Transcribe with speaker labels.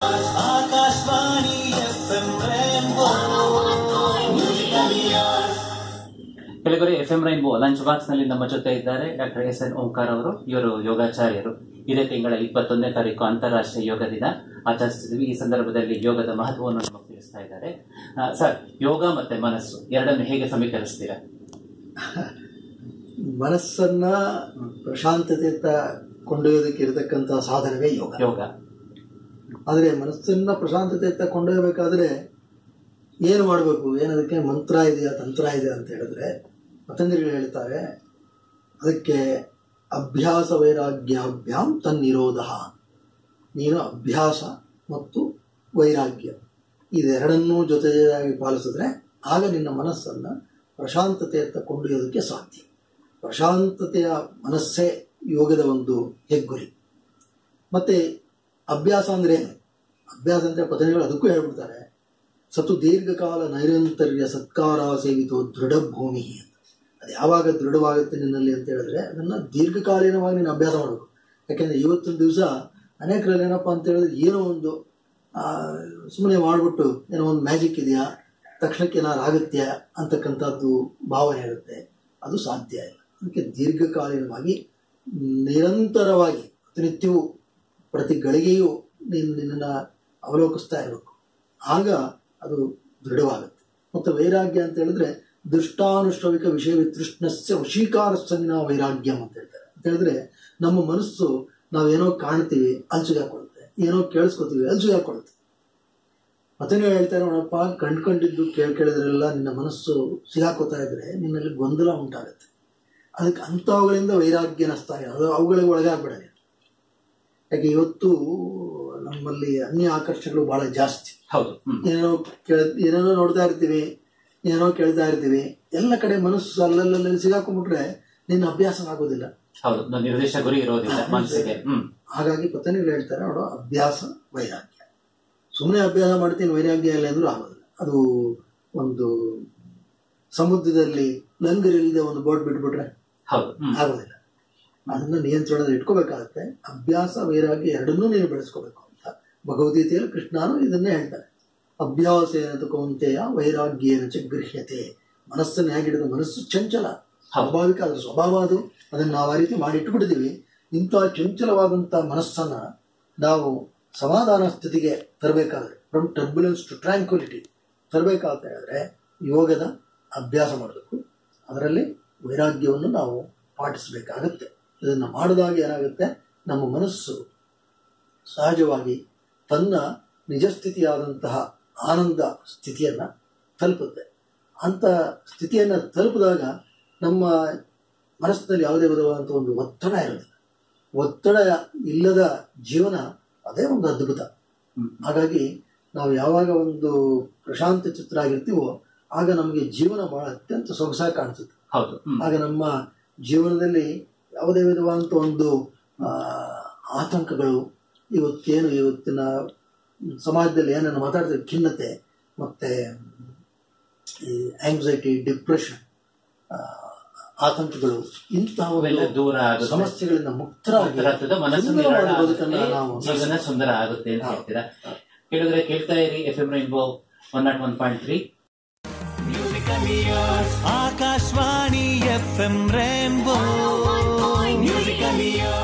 Speaker 1: Akashvani F M
Speaker 2: ಕೆಲವರೆ F M rainbow lunch box ನಲ್ಲಿ ನಮ್ಮ ಜೊತೆ ಇದ್ದಾರೆ ಡಾಕ್ಟರ್ ಎಸ್ ಎನ್ ಓಂಕಾರ್ ಅವರು ಇವರು ಯೋಗಾಚಾರ್ಯರು ಇದೇ ತಿಂಗಳ ಇಪ್ಪತ್ತೊಂದನೇ ತಾರೀಕು ಅಂತಾರಾಷ್ಟ್ರೀಯ ಯೋಗ ದಿನ ಆಚರಿಸಿದ್ವಿ ಈ ಸಂದರ್ಭದಲ್ಲಿ ಯೋಗದ ಮಹತ್ವವನ್ನು ನಮಗೆ ತಿಳಿಸ್ತಾ ಇದ್ದಾರೆ ಆ, ಸರ್ ಯೋಗ ಮತ್ತೆ ಮನಸ್ಸು ಎರಡನ್ನು ಹೇಗೆ ಸಮೀಕರಿಸ್ತೀರಾ
Speaker 3: ಮನಸ್ಸನ್ನ ಪ್ರಶಾಂತತೆಯತ್ತ ಕೊಂಡೊಯ್ಯೋದಕ್ಕೆ ಇರತಕ್ಕಂಥ ಸಾಧನವೇ ಯೋಗ
Speaker 2: ಯೋಗ
Speaker 3: ಆದರೆ ಮನಸ್ಸನ್ನ ಪ್ರಶಾಂತತೆಯತ್ತ ಕೊಂಡೊಯ್ಯಬೇಕಾದ್ರೆ ಏನು ಮಾಡಬೇಕು ಏನದಕ್ಕೆ ಮಂತ್ರ ಇದೆಯಾ ತಂತ್ರ ಇದೆಯಾ ಅಂತ ಹೇಳಿದ್ರೆ ಪತಂಜಲಿಗಳು ಹೇಳ್ತಾರೆ ಅದಕ್ಕೆ ಅಭ್ಯಾಸ ವೈರಾಗ್ಯಾಭ್ಯಾಂ ತನ್ನಿರೋಧ ನೀನು ಅಭ್ಯಾಸ ಮತ್ತು ವೈರಾಗ್ಯ ಇದೆರಡನ್ನೂ ಜೊತೆಯಾಗಿ ಪಾಲಿಸಿದ್ರೆ ಆಗ ನಿನ್ನ ಮನಸ್ಸನ್ನು ಪ್ರಶಾಂತತೆಯತ್ತ ಕೊಂಡೊಯ್ಯೋದಕ್ಕೆ ಸಾಧ್ಯ ಪ್ರಶಾಂತತೆಯ ಮನಸ್ಸೇ ಯೋಗದ ಒಂದು ಹೆಗ್ಗುರಿ ಮತ್ತೆ ಅಭ್ಯಾಸ ಅಂದ್ರೆ ಏನು ಅಭ್ಯಾಸ ಅಂದ್ರೆ ಪತಂಜಲಿಗಳು ಅದಕ್ಕೂ ಹೇಳ್ಬಿಡ್ತಾರೆ ಸತು ದೀರ್ಘಕಾಲ ನೈರಂತರ್ಯ ಸತ್ಕಾರ ಸೇವಿತು ದೃಢ ಭೂಮಿ ಅಂತ ಅದು ಯಾವಾಗ ದೃಢವಾಗುತ್ತೆ ನಿನ್ನಲ್ಲಿ ಅಂತ ಹೇಳಿದ್ರೆ ಅದನ್ನ ದೀರ್ಘಕಾಲೀನವಾಗಿ ನೀನು ಅಭ್ಯಾಸ ಮಾಡಬೇಕು ಯಾಕೆಂದ್ರೆ ಇವತ್ತಿನ ದಿವಸ ಅನೇಕರಲ್ಲಿ ಏನಪ್ಪ ಅಂತ ಹೇಳಿದ್ರೆ ಏನೋ ಒಂದು ಸುಮ್ಮನೆ ಮಾಡಿಬಿಟ್ಟು ಏನೋ ಒಂದು ಮ್ಯಾಜಿಕ್ ಇದೆಯಾ ತಕ್ಷಣಕ್ಕೆ ಏನಾರು ಆಗುತ್ತೆ ಅಂತಕ್ಕಂಥದ್ದು ಭಾವನೆ ಇರುತ್ತೆ ಅದು ಸಾಧ್ಯ ಇಲ್ಲ ಅದಕ್ಕೆ ದೀರ್ಘಕಾಲೀನವಾಗಿ ನಿರಂತರವಾಗಿ ಪ್ರತಿನಿತ್ಯವೂ ಪ್ರತಿ ಗಳಿಗೆಯೂ ನೀನು ನಿನ್ನನ್ನು ಅವಲೋಕಿಸ್ತಾ ಇರಬೇಕು ಆಗ ಅದು ದೃಢವಾಗುತ್ತೆ ಮತ್ತು ವೈರಾಗ್ಯ ಅಂತ ಹೇಳಿದ್ರೆ ದೃಷ್ಟಾನುಶ್ರವಿಕ ವಿಷಯ ವಿತೃಷ್ಣಸ್ಯ ವಶೀಕಾರ ಸಂಜ್ಞಾ ವೈರಾಗ್ಯಂ ಅಂತ ಹೇಳ್ತಾರೆ ಅಂತ ಹೇಳಿದ್ರೆ ನಮ್ಮ ಮನಸ್ಸು ನಾವೇನೋ ಕಾಣ್ತೀವಿ ಅಲ್ಸುಗೆ ಹಾಕೊಳುತ್ತೆ ಏನೋ ಕೇಳಿಸ್ಕೊತೀವಿ ಅಲ್ಸುಗೆ ಹಾಕೊಳುತ್ತೆ ಮತ್ತೆ ನೀವು ಹೇಳ್ತಾರೆ ನೋಡಪ್ಪ ಕಂಡ್ಕೊಂಡಿದ್ದು ಕೇಳ್ ಕೇಳಿದ್ರೆಲ್ಲ ನಿನ್ನ ಮನಸ್ಸು ಸಿಗಾಕೋತಾ ಇದ್ರೆ ನಿನ್ನಲ್ಲಿ ಗೊಂದಲ ಉಂಟಾಗುತ್ತೆ ಅದಕ್ಕೆ ಅಂಥವುಗಳಿಂದ ವೈರಾಗ್ಯ ನಸ್ತಾ ಇದೆ ಅದು ಅವುಗಳಿಗೆ ಒಳಗಾಗ್ಬೇಡ ನೀನು ಯಾಕೆ ಇವತ್ತು ನಮ್ಮಲ್ಲಿ ಅನ್ಯ ಆಕರ್ಷಣೆಗಳು ಬಹಳ ಜಾಸ್ತಿ
Speaker 2: ಹೌದು ಹ್ಮ್.
Speaker 3: ಏನೋ ಕೇಳ ಏನೇನೋ ನೋಡ್ತಾ ಇರ್ತೀವಿ ಏನೋ ಕೇಳ್ತಾ ಇರ್ತೀವಿ ಎಲ್ಲ ಕಡೆ ಮನಸ್ಸು ಅಲ್ಲಲ್ಲಿ ಸಿಗಾಕೊಂಡ್ಬಿಟ್ರೆ ನಿನ್ನ ಅಭ್ಯಾಸ ಆಗೋದಿಲ್ಲ
Speaker 2: ಹೌದು ಒಂದು ನಿರ್ದಿಷ್ಟ ಗುರಿ ಇರೋದಿಲ್ಲ ಮನಸ್ಸಿಗೆ ಹ್ಮ್
Speaker 3: ಹಾಗಾಗಿ ಪತಂಜಲಿಗಳು ಹೇಳ್ತಾರೆ ನೋಡು ಅಭ್ಯಾಸ ವೈರಾಗ್ಯ ಸುಮ್ಮನೆ ಅಭ್ಯಾಸ ಮಾಡ್ತೀನಿ ವೈರಾಗ್ಯ ಇಲ್ಲ ಅಂದ್ರೂ ಆಗೋದಿಲ್ಲ ಅದು ಒಂದು ಸಮುದ್ರದಲ್ಲಿ ಲಂಗರಿಲ್ಲದೆ ಒಂದು ಬೋಟ್ ಬಿಟ್ಬಿಟ್ರೆ
Speaker 2: ಹೌದು ಹ್ಮ್.
Speaker 3: ಆಗೋದಿಲ್ಲ ಅದನ್ನ ನಿಯಂತ್ರಣದಲ್ಲಿ ಇಟ್ಕೋಬೇಕಾಗತ್ತೆ ಅಭ್ಯಾಸ ವೈರಾಗ್ಯ ಎರಡನ್ನೂ ನೀನು ಬೆಳೆಸ್ಕೋಬೇಕು ಅಂತ ಭಗವದ್ಗೀತೆಯಲ್ಲಿ ಕೃಷ್ಣನು ಇದನ್ನೇ ಹೇಳ್ತಾರೆ ಅಭ್ಯಾಸೇನ ಕೌಂತೆಯ ವೈರಾಗ್ಯೇನ ಚ ಗೃಹ್ಯತೆ ಮನಸ್ಸನ್ನು ಹೇಗಿಡಿದ ಮನಸ್ಸು ಚಂಚಲ ಸ್ವಾಭಾವಿಕ ಅದ್ರ ಸ್ವಭಾವ ಅದು ಅದನ್ನು ನಾವು ಆ ರೀತಿ ಮಾಡಿಟ್ಬಿಡ್ತೀವಿ ಇಂಥ ಚಂಚಲವಾದಂಥ ಮನಸ್ಸನ್ನ ನಾವು ಸಮಾಧಾನ ಸ್ಥಿತಿಗೆ ತರಬೇಕಾದ್ರೆ ಫ್ರಮ್ ಟರ್ಬುಲೆನ್ಸ್ ಟು ಟ್ರ್ಯಾಂಕ್ವಿಲಿಟಿ ತರಬೇಕಾಗ್ತಾ ಹೇಳಿದ್ರೆ ಯೋಗದ ಅಭ್ಯಾಸ ಮಾಡಬೇಕು ಅದರಲ್ಲಿ ವೈರಾಗ್ಯವನ್ನು ನಾವು ಪಾಟಿಸಬೇಕಾಗತ್ತೆ ಇದನ್ನು ಮಾಡಿದಾಗ ಏನಾಗುತ್ತೆ ನಮ್ಮ ಮನಸ್ಸು ಸಹಜವಾಗಿ ತನ್ನ ನಿಜ ಸ್ಥಿತಿಯಾದಂತಹ ಆನಂದ ಸ್ಥಿತಿಯನ್ನು ತಲುಪುತ್ತೆ ಅಂಥ ಸ್ಥಿತಿಯನ್ನು ತಲುಪಿದಾಗ ನಮ್ಮ ಮನಸ್ಸಿನಲ್ಲಿ ಯಾವುದೇ ವಿಧವಾದಂಥ ಒಂದು ಒತ್ತಡ ಇರೋದಿಲ್ಲ ಒತ್ತಡ ಇಲ್ಲದ ಜೀವನ ಅದೇ ಒಂದು ಅದ್ಭುತ ಹಾಗಾಗಿ ನಾವು ಯಾವಾಗ ಒಂದು ಪ್ರಶಾಂತ ಚಿತ್ರ ಆಗಿರ್ತೀವೋ ಆಗ ನಮಗೆ ಜೀವನ ಬಹಳ ಅತ್ಯಂತ ಸೊಗಸಾಗಿ ಕಾಣಿಸುತ್ತೆ
Speaker 2: ಹೌದು ಹ್ಮ್.
Speaker 3: ಆಗ ನಮ್ಮ ಜೀವನದಲ್ಲಿ ಯಾವುದೇ ವಿಧವಾದಂಥ ಒಂದು ಆ, ಆತಂಕಗಳು ಇವತ್ತೇನು ಇವತ್ತಿನ ಸಮಾಜದಲ್ಲಿ ಏನನ್ನು ಮಾತಾಡ್ತೀವಿ ಖಿನ್ನತೆ ಮತ್ತೆ ಈ ಆಂಗ್ಸೈಟಿ ಡಿಪ್ರೆಷನ್ ಆತಂಕಗಳು ಇಂತಹ
Speaker 2: ಅವೆಲ್ಲ
Speaker 3: ಒಂದು
Speaker 2: ದೂರ ಆಗುತ್ತೆ.
Speaker 3: ಸಮಸ್ಯೆಗಳಿಂದ ಮುಕ್ತರಾಗಿ
Speaker 2: ರಥದ ಮನಸ್ಸು
Speaker 3: ಸುಂದರವಾದ
Speaker 2: ನಿರಾಳ
Speaker 3: ಬದುಕನ್ನ
Speaker 2: ಆಗುತ್ತೆ,
Speaker 3: ನಾವು
Speaker 2: ಜೀವನ ಸುಂದರ ಆಗುತ್ತೆ ಅಂತ ಹೇಳ್ತೀರಾ ಕೇಳಿದ್ರೆ ಕೇಳ್ತಾ ಇರಿ F M rainbow one nought one point three
Speaker 1: Akashvani F M rainbow musical years